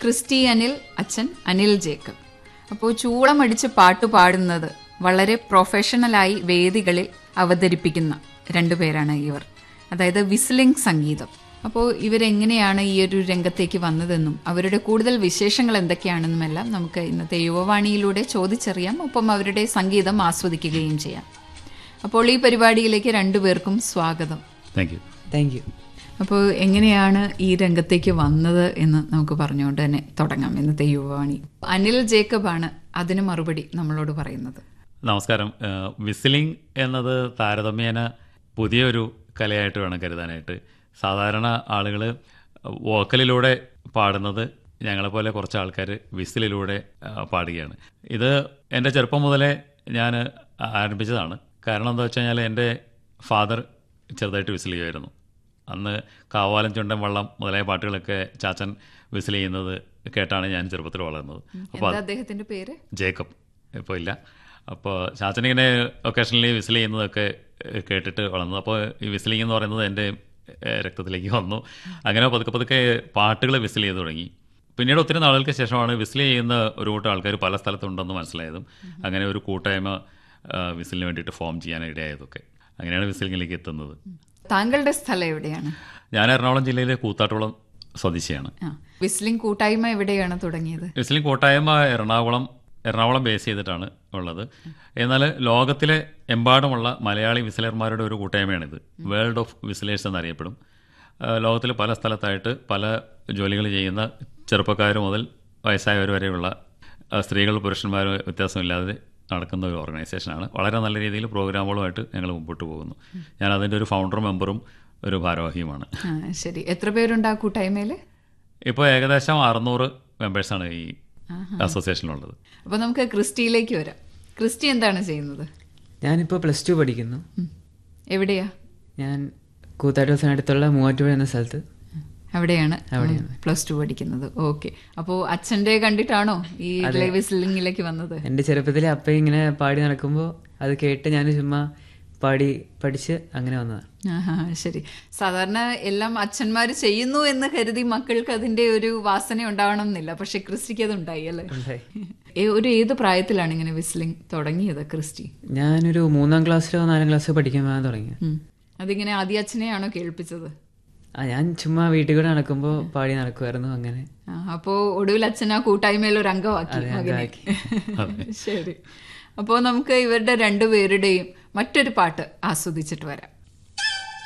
Christy Anil അച്ഛൻ Anil Jacob അപ്പോൾ ചൂളമടിച്ച് പാട്ട് പാടുന്നത് വളരെ പ്രൊഫഷണലായി വേദികളിൽ അവതരിപ്പിക്കുന്ന രണ്ടുപേരാണ് ഇവർ അതായത് വിസ്ലിംഗ് സംഗീതം അപ്പോൾ ഇവരെങ്ങനെയാണ് ഈ ഒരു രംഗത്തേക്ക് വന്നതെന്നും അവരുടെ കൂടുതൽ വിശേഷങ്ങൾ എന്തൊക്കെയാണെന്നുമെല്ലാം നമുക്ക് ഇന്നത്തെ യുവവാണിയിലൂടെ ചോദിച്ചറിയാം ഒപ്പം അവരുടെ സംഗീതം ആസ്വദിക്കുകയും ചെയ്യാം അപ്പോൾ ഈ പരിപാടിയിലേക്ക് രണ്ടുപേർക്കും സ്വാഗതം താങ്ക് യു താങ്ക് യു അപ്പോൾ എങ്ങനെയാണ് ഈ രംഗത്തേക്ക് വന്നത് എന്ന് നമുക്ക് പറഞ്ഞുകൊണ്ട് തന്നെ തുടങ്ങാം ഇന്നത്തെ യുവവാണി അനിൽ ജേക്കബാണ് അതിന് മറുപടി നമ്മളോട് പറയുന്നത് നമസ്കാരം വിസിലിംഗ് എന്നത് താരതമ്യേന പുതിയൊരു കലയായിട്ട് വേണം കരുതാനായിട്ട് സാധാരണ ആളുകൾ വോക്കലിലൂടെ പാടുന്നത് ഞങ്ങളെപ്പോലെ കുറച്ച് ആൾക്കാർ വിസിലിലൂടെ ആ, പാടുകയാണ് ഇത് എൻ്റെ ചെറുപ്പം മുതലേ ഞാൻ ആരംഭിച്ചതാണ് കാരണം എന്താ വെച്ച് കഴിഞ്ഞാൽ എൻ്റെ ഫാദർ ചെറുതായിട്ട് വിസിൽ ചെയ്യുമായിരുന്നു അന്ന് കാവാലം ചുണ്ടൻ വള്ളം മുതലായ പാട്ടുകളൊക്കെ ചാച്ചൻ വിസിൽ ചെയ്യുന്നത് കേട്ടാണ് ഞാൻ ചെറുപ്പത്തിൽ വളർന്നത് അപ്പോൾ എന്താ അദ്ദേഹത്തിന്റെ പേര് ജേക്കബ് ഇപ്പോൾ ഇല്ല അപ്പോൾ ചാച്ചനിങ്ങനെ ഒക്കേഷണലി വിസിൽ ചെയ്യുന്നതൊക്കെ ഏഹ്, കേട്ടിട്ട് വളർന്നു അപ്പോൾ ഈ വിസിലിംഗ് എന്ന് പറയുന്നത് എൻ്റെ ഏഹ്, രക്തത്തിലേക്ക് വന്നു അങ്ങനെ പതുക്കെ പതുക്കെ പാട്ടുകൾ വിസിൽ ചെയ്ത് തുടങ്ങി പിന്നീട് ഒത്തിരി നാളുകൾക്ക് ശേഷമാണ് വിസിൽ ചെയ്യുന്ന ഒരു കൂട്ടം ആൾക്കാർ പല സ്ഥലത്തുണ്ടെന്ന് മനസ്സിലായതും അങ്ങനെ ഒരു കൂട്ടായ്മ ഏഹ്, വിസിലിന് വേണ്ടിയിട്ട് ഫോം ചെയ്യാൻ ഇടയായതൊക്കെ അങ്ങനെയാണ് വിസിലിങ്ങിലേക്ക് എത്തുന്നത് താങ്കളുടെ സ്ഥലം എവിടെയാണ് ഞാൻ എറണാകുളം ജില്ലയിലെ കൂത്താട്ടുകുളം സ്വദേശിയാണ് ആ വിസ്ലിംഗ് കൂട്ടായ്മ എവിടെയാണ് തുടങ്ങിയത് മുസ്ലിം കൂട്ടായ്മ എറണാകുളം എറണാകുളം ബേസ് ചെയ്തിട്ടാണ് ഉള്ളത് എന്നാൽ ലോകത്തിലെ എമ്പാടുമുള്ള മലയാളി വിസിലർമാരുടെ ഒരു കൂട്ടായ്മയാണിത് വേൾഡ് ഓഫ് വിസിലേഴ്സ് എന്നറിയപ്പെടും ആ, ലോകത്തിൽ പല സ്ഥലത്തായിട്ട് പല ജോലികൾ ചെയ്യുന്ന ചെറുപ്പക്കാർ മുതൽ വയസ്സായവർ വരെയുള്ള ആ, സ്ത്രീകൾ പുരുഷന്മാർ വ്യത്യാസമില്ലാതെ നടക്കുന്ന ഒരു ഓർഗനൈസേഷനാണ് വളരെ നല്ല രീതിയിൽ പ്രോഗ്രാമുകളുമായിട്ട് ഞങ്ങൾ മുമ്പോട്ട് പോകുന്നു ഞാൻ അതിൻ്റെ ഒരു ഫൗണ്ടർ മെമ്പറും ഒരു ഭാരവാഹിയുമാണ് ആ ശരി എത്ര പേരുണ്ട് ആ കൂട്ടായ്മയിൽ ഇപ്പോൾ ഏകദേശം അറുന്നൂറ് മെമ്പേഴ്സാണ് ഈ അസോസിയേഷനിലുള്ളത് അപ്പോൾ നമുക്ക് ക്രിസ്റ്റിയിലേക്ക് വരാം ക്രിസ്റ്റി എന്താണ് ചെയ്യുന്നത് ഞാനിപ്പോൾ പ്ലസ് ടു പഠിക്കുന്നു ഉം. എവിടെയാ ഞാൻ കൂത്താട്ടൂസിനടുത്തുള്ള മൂവാറ്റുപുഴ എന്ന സ്ഥലത്ത് അവിടെയാണ് പ്ലസ് ടു പഠിക്കുന്നത് ഓക്കെ അപ്പോൾ അച്ഛൻ്റെ കണ്ടിട്ടാണോ ഈ വിസ്ലിംഗിലേക്ക് വന്നത് എൻ്റെ ചെറുപ്പത്തിലെ അപ്പ ഇങ്ങനെ പാടി നടക്കുമ്പോൾ അത് കേട്ട് ഞാൻ ചുമ്മാ പാടി പഠിച്ച് അങ്ങനെ വന്നതാണ് ആഹാ ശരി സാധാരണ എല്ലാം അച്ഛന്മാർ ചെയ്യുന്നു എന്ന് കരുതി മക്കൾക്ക് അതിന്റെ ഒരു വാസന ഉണ്ടാവണം എന്നില്ല പക്ഷെ ക്രിസ്റ്റിക്ക് അത് ഉണ്ടായി അല്ലേ ഉണ്ടായി. ഏ- ഒരു ഏത് പ്രായത്തിലാണ് ഇങ്ങനെ വിസ്ലിംഗ് തുടങ്ങിയത് ക്രിസ്റ്റി ഞാനൊരു മൂന്നാം ക്ലാസ്സിലോ നാലാം ക്ലാസ്സിലോ പഠിക്കാൻ പോകാൻ തുടങ്ങി ഉം. അതിങ്ങനെ ആദ്യ അച്ഛനെയാണോ കേൾപ്പിച്ചത് ആ ഞാൻ ചുമ്മാ വീട്ടിൽ കൂടെ നടക്കുമ്പോൾ പാടി നടക്കുമായിരുന്നു അങ്ങനെ ആ, അപ്പോ ഒടുവിൽ അച്ഛൻ ആ കൂട്ടായ്മയിൽ ഒരു അംഗമാക്കി അതെ, മകനെ അംഗമാക്കി. ശരി അപ്പോൾ നമുക്ക് ഇവരുടെ രണ്ടുപേരുടെയും മറ്റൊരു പാട്ട് ആസ്വദിച്ചിട്ട് വരാം